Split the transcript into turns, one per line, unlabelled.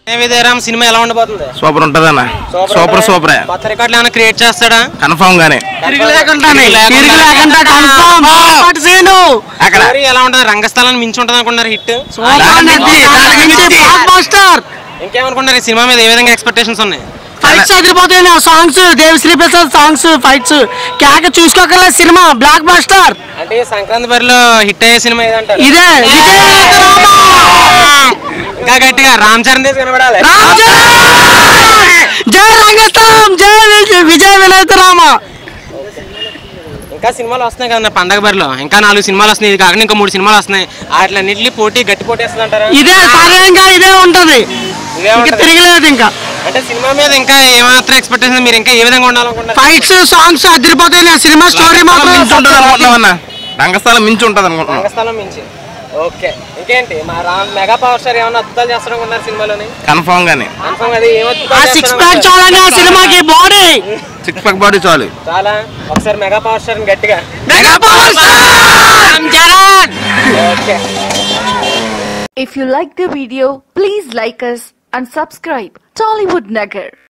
Vijayaram cinema ఎలా ఉండబోతుంది
super ఉంటదన్న super
ఉంటుందా?
సూపరే
కొత్త రికార్డులు ఏమైనా క్రియేట్ చేస్తాడా
కన్ఫామ్ గానే
తిరిగి లేకుండా
అక్కడ
స్టోరీ ఎలా ఉంటుంది రంగస్థలాన్ని మించి ఉంటుంది అనుకున్నారు హిట్ ఇంకేమనుకున్నారు ఈ సినిమా మీద ఏ విధంగా ఎక్స్పెక్టేషన్స్ ఉన్నాయి
ఫైట్స్ అదిరిపోతాయి songs Devi Sri Prasad songs fights కేక చూసుకోగల సినిమా బ్లాక్ బస్టర్
అంటే ఈ సంక్రాంతి బరిలో హిట్ అయ్యే సినిమా ఏదంటారు
ఇదే
ఇంకా గట్టిగా రామ్ చరణ్ దేశ్ కనబడాలి
రామ్ చరణ్! జై రంగస్థలం జై విజయ్ విజయ వినోద్ రామ
ఇంకా సినిమాలు వస్తున్నాయి కదా పండగ బరిలో ఇంకా నాలుగు సినిమాలు వస్తున్నాయి ఇది కాకుండా ఇంకా మూడు సినిమాలు వస్తున్నాయి వాటిలన్నింటినీ పోటీ గట్టి పోటీ వస్తుంది అంటారా
ఇదే సరైనగా ఇదే ఉంటది
ఇదే
ఇంకా
ఉంటది.
తిరగలేదు ఇంకా
అంటే సినిమా మీద ఇంకా ఏమాత్రం ఎక్స్పెక్టేషన్ మీరు ఇంకా ఏ విధంగా ఉండాలనుకుంటున్నారు
ఫైట్స్ సాంగ్స్ అదిరిపోతాయి ఆ సినిమా స్టోరీ
రంగస్థలం మించి ఉంటది
మాత్రం
అనుకుంటున్నామన్న రంగస్థలం మించి ఉంటది అనుకుంటున్నాం
రంగస్థలం మించి ఓకే ఇంకేంటి మా రామ్ మెగా పవర్ స్టార్ ఏమన్నా అద్భుతాలు చేస్తారనుకున్నారు సినిమాలోని
కన్ఫామ్ గానే
కన్ఫర్మ్ అది ఏం
ఆ
అద్భుతాలు
సిక్స్
చేస్తారనుకున్నారు?
ప్యాక్ చూడండి ఆ సినిమాకి బాడీ
సిక్స్ ప్యాక్ బాడీ చాలు
చాలా ఒకసారి మెగా పవర్ స్టార్ గట్టిగా
mega power star Charan
okay
If you like the video, please like us and subscribe Tollywood Nagar.